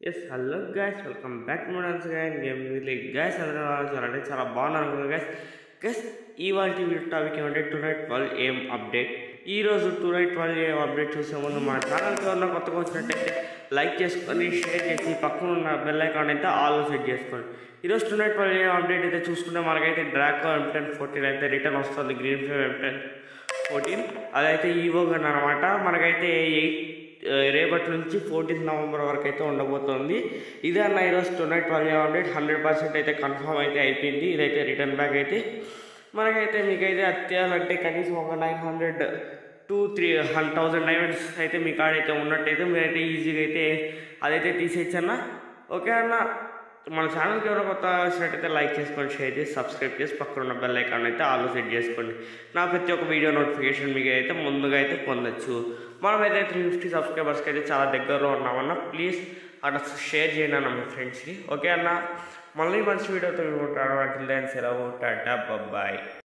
yes hello guys welcome back to models guys game guys అందరూ చాలా అంటే చాలా బాగున్నారు అనుకున్నాను గాయస్ గస్ ఇవాళ వీడియో టాపిక్ ఏమంటే టూ నైట్ ట్వెల్వ్ ఏం అప్డేట్ ఈ రోజు టూ నైట్ ట్వెల్వ్ ఏం అప్డేట్ చూసే ముందు మన ఛానల్కి ఉన్న కొత్తగా వచ్చినట్టయితే లైక్ చేసుకొని షేర్ చేసి పక్కన ఉన్న బెల్ ఐకాన్ అయితే ఆల్ సెట్ చేసుకోండి ఈరోజు టూ నైట్ ట్వెల్వ్ ఏం అప్డేట్ అయితే చూసుకుంటే మనకైతే డ్రాక్ ఎంటెన్ ఫోర్టీన్ అయితే రిటర్న్ వస్తుంది గ్రీన్ ఫ్లేమ్ ఎంటెన్ ఫోర్టీన్ అదైతే ఈవోగన్ అనమాట మనకైతే ఎయిట్ రేపటి నుంచి ఫోర్టీన్త్ నవంబర్ వరకు అయితే ఉండబోతుంది ఇదే అన్న ఈరోజు tonight twelve update hundred percent అయితే కన్ఫర్మ్ అయితే అయిపోయింది ఇదైతే రిటర్న్ బ్యాక్ అయితే మనకైతే మీకైతే అత్యాలంటే కనీసం ఒక nine hundred two three hundred thousand diamonds అయితే మీ కాడైతే ఉన్నట్టయితే మీరైతే ఈజీగా అయితే అదైతే తీసేయచ్చు అన్న ఓకే అన్న మన ఛానల్కి ఎవరైనా కొత్త వచ్చినట్టయితే లైక్ చేసుకోండి షేర్ చేసి సబ్స్క్రైబ్ చేసి పక్కన ఉన్న బెల్ ఐకాన్ అయితే ఆలో సెట్ చేసుకోండి నా ప్రతి ఒక్క వీడియో నోటిఫికేషన్ మీకు అయితే ముందుగా అయితే పొందొచ్చు మనమైతే త్రీ ఫిఫ్టీ సబ్స్క్రైబర్స్కి అయితే చాలా దగ్గరలో ఉన్నామన్న ప్లీజ్ అట్లా షేర్ చేయండి అన్న మీ ఫ్రెండ్స్కి ఓకే అన్న మళ్ళీ మంచి వీడియోతో ఉంటాను అట్లా సెలవు టాటా బాయ్